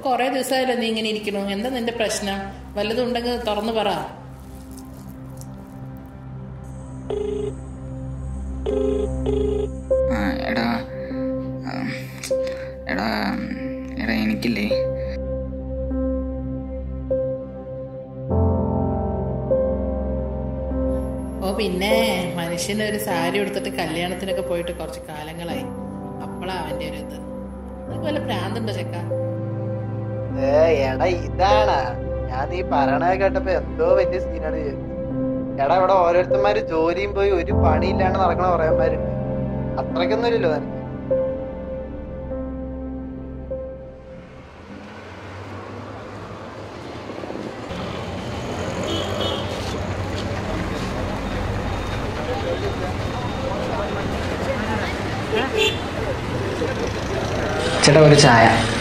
കുറെ ദിവസമായല്ലോ നീ ഇങ്ങനെ ഇരിക്കണു എന്താ നിന്റെ പ്രശ്നം വല്ലതും ഉണ്ടെങ്കിൽ തുറന്നു പറ ആ എടാ ആ, എടാ എടാ എനിക്കില്ലേ ഓ പിന്നെ മനുഷ്യന് ഒരു സാരി എടുത്തിട്ട് കല്യാണത്തിനൊക്കെ പോയിട്ട് കുറച്ച് കാലങ്ങളായി അപ്പളാ അവന്റെ ഒരു ഇത് നിനക്ക് വല്ല പ്രാന്തുണ്ടോ ചെക്ക ഏ എടാ ഇതാണ് ഞാൻ നീ പറയണ കേട്ടപ്പോ എന്തോ വലിയ സീനാണ് വിചാരിച്ചത്. എടാ ഇവിടെ ഓരോരുത്തന്മാര് ജോലിയും പോയി ഒരു പണിയില്ലാണ്ട് നടക്കണ കുറേമാരുണ്ട് അത്രയ്ക്കൊന്നും ഇല്ലല്ലോ നിനക്ക് ചേട്ടാ ഒരു ചായ